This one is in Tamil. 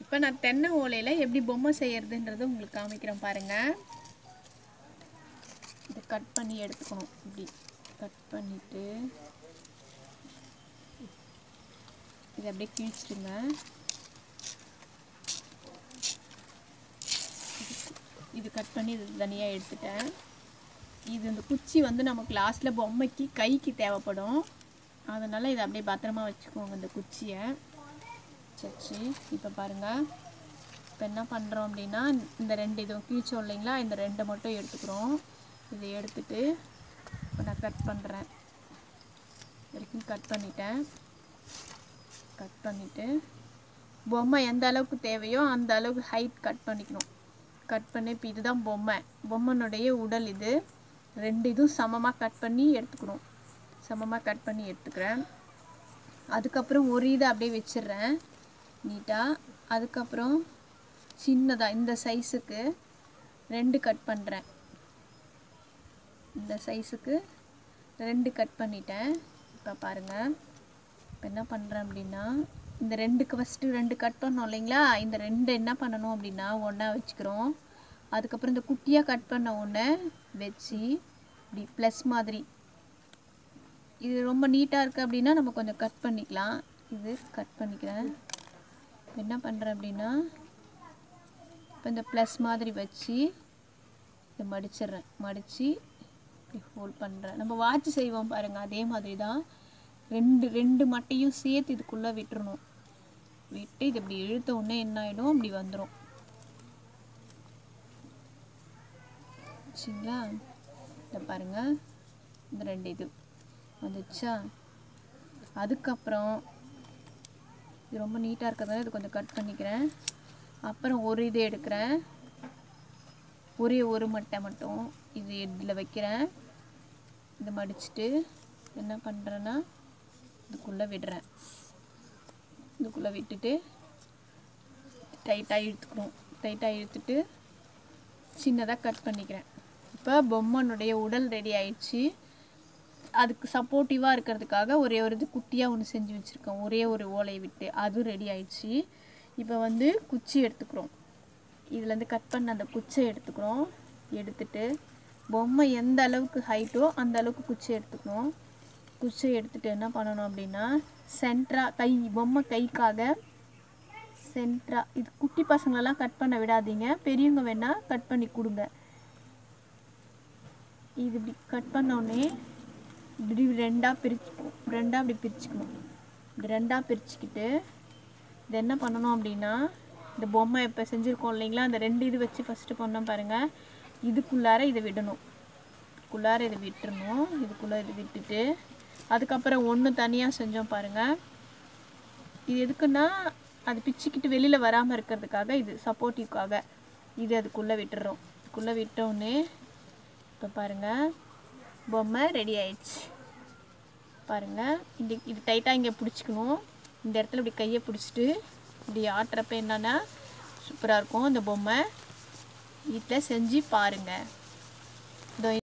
இப்போ நான் தென்னை ஓலையில் எப்படி பொம்மை செய்யறதுன்றது உங்களுக்கு காமிக்கிறேன் பாருங்கள் இதை கட் பண்ணி எடுத்துக்கணும் இப்படி கட் பண்ணிவிட்டு இதை அப்படியே கிழிச்சிடுங்க இது கட் பண்ணி இது தனியாக எடுத்துட்டேன் இது இந்த குச்சி வந்து நமக்கு லாஸ்ட்டில் பொம்மைக்கு கைக்கு தேவைப்படும் அதனால் இதை அப்படியே பத்திரமா வச்சுக்கோங்க இந்த குச்சியை சச்சு இப்போ பாருங்கள் இப்போ என்ன பண்ணுறோம் அப்படின்னா இந்த ரெண்டு இதுவும் கிழிச்சோம் இல்லைங்களா இந்த ரெண்டை மட்டும் எடுத்துக்கிறோம் இதை எடுத்துட்டு இப்போ நான் கட் பண்ணுறேன் வரைக்கும் கட் பண்ணிட்டேன் கட் பண்ணிவிட்டு பொம்மை எந்த அளவுக்கு தேவையோ அந்த அளவுக்கு ஹைட் கட் பண்ணிக்கணும் கட் பண்ணி இப்போ இதுதான் பொம்மை பொம்மனுடைய உடல் இது ரெண்டு இதுவும் சமமாக கட் பண்ணி எடுத்துக்கணும் சமமாக கட் பண்ணி எடுத்துக்கிறேன் அதுக்கப்புறம் ஒரு இதை அப்படியே வச்சிடுறேன் நீட்டாக அதுக்கப்புறம் சின்னதாக இந்த சைஸுக்கு ரெண்டு கட் பண்ணுறேன் இந்த சைஸுக்கு ரெண்டு கட் பண்ணிட்டேன் இப்போ பாருங்கள் இப்போ என்ன பண்ணுறேன் அப்படின்னா இந்த ரெண்டுக்கு ஃபஸ்ட்டு ரெண்டு கட் பண்ணோம் இல்லைங்களா இந்த ரெண்டு என்ன பண்ணணும் அப்படின்னா ஒன்றா வச்சுக்கிறோம் அதுக்கப்புறம் இந்த குட்டியாக கட் பண்ண ஒன்று வச்சு இப்படி ப்ளஸ் மாதிரி இது ரொம்ப நீட்டாக இருக்குது அப்படின்னா நம்ம கொஞ்சம் கட் பண்ணிக்கலாம் இது கட் பண்ணிக்கிறேன் இப்போ என்ன பண்ணுறேன் அப்படின்னா இப்போ இந்த ப்ளஸ் மாதிரி வச்சு இதை மடிச்சிடுறேன் மடித்து இப்படி ஹோல்ட் பண்ணுறேன் நம்ம வாட்ச் செய்வோம் பாருங்கள் அதே மாதிரி தான் ரெண்டு ரெண்டு மட்டையும் சேர்த்து இதுக்குள்ளே விட்டுறணும் விட்டு இது இப்படி இழுத்த உடனே என்ன ஆகிடும் இப்படி வந்துடும் சரிங்களா இதை பாருங்கள் இந்த ரெண்டு இது வந்துச்சா அதுக்கப்புறம் இது ரொம்ப நீட்டாக இருக்கிறதால இது கொஞ்சம் கட் பண்ணிக்கிறேன் அப்புறம் ஒரு இது எடுக்கிறேன் ஒரே ஒரு மட்டை மட்டும் இது இதில் வைக்கிறேன் இதை மடிச்சுட்டு என்ன பண்ணுறேன்னா இதுக்குள்ளே விடுறேன் இதுக்குள்ளே விட்டுட்டு டைட்டாக இழுத்துக்கணும் டைட்டாக இழுத்துட்டு சின்னதாக கட் பண்ணிக்கிறேன் இப்போ பொம்மனுடைய உடல் ரெடி ஆயிடுச்சு அதுக்கு சப்போர்ட்டிவாக இருக்கிறதுக்காக ஒரே ஒரு இது குட்டியாக ஒன்று செஞ்சு வச்சுருக்கேன் ஒரே ஒரு ஓலையை விட்டு அதுவும் ரெடி ஆயிடுச்சு இப்போ வந்து குச்சி எடுத்துக்கிறோம் இதுலேருந்து கட் பண்ண அந்த குச்சை எடுத்துக்கிறோம் எடுத்துட்டு பொம்மை எந்த அளவுக்கு ஹைட்டோ அந்த அளவுக்கு குச்சி எடுத்துக்கணும் குச்சை எடுத்துட்டு என்ன பண்ணணும் அப்படின்னா சென்ட்ரா கை பொம்மை கைக்காக சென்ட்ரா இது குட்டி பசங்களெல்லாம் கட் பண்ண விடாதீங்க பெரியவங்க வேணால் கட் பண்ணி கொடுங்க இது இப்படி கட் பண்ணோடனே இப்படி ரெண்டாக பிரிச்சுக்கணும் ரெண்டாக இப்படி பிரிச்சுக்கணும் இப்படி ரெண்டாக பிரிச்சுக்கிட்டு இது என்ன பண்ணணும் அப்படின்னா இந்த பொம்மை இப்போ செஞ்சுருக்கோம் இல்லைங்களா அந்த ரெண்டு இது வச்சு ஃபஸ்ட்டு பண்ணோம் பாருங்கள் இதுக்குள்ளார இதை விடணும் இதுக்குள்ளார இதை விட்டுறணும் இதுக்குள்ளே இது விட்டுட்டு அதுக்கப்புறம் ஒன்று தனியாக செஞ்சோம் பாருங்கள் இது எதுக்குன்னா அது பிச்சுக்கிட்டு வெளியில் வராமல் இருக்கிறதுக்காக இது சப்போர்ட்டிவ்க்காக இது அதுக்குள்ளே விட்டுறோம் இதுக்குள்ளே விட்டோடனே இப்போ பாருங்கள் பொம்மை ரெடி ஆயிடுச்சு பாருங்கள் இந்த இது டைட்டாக இங்கே பிடிச்சிக்கணும் இந்த இடத்துல இப்படி கையை பிடிச்சிட்டு இப்படி ஆட்டுறப்ப என்னென்னா சூப்பராக இருக்கும் இந்த பொம்மை வீட்டில் செஞ்சு பாருங்கள் இதோ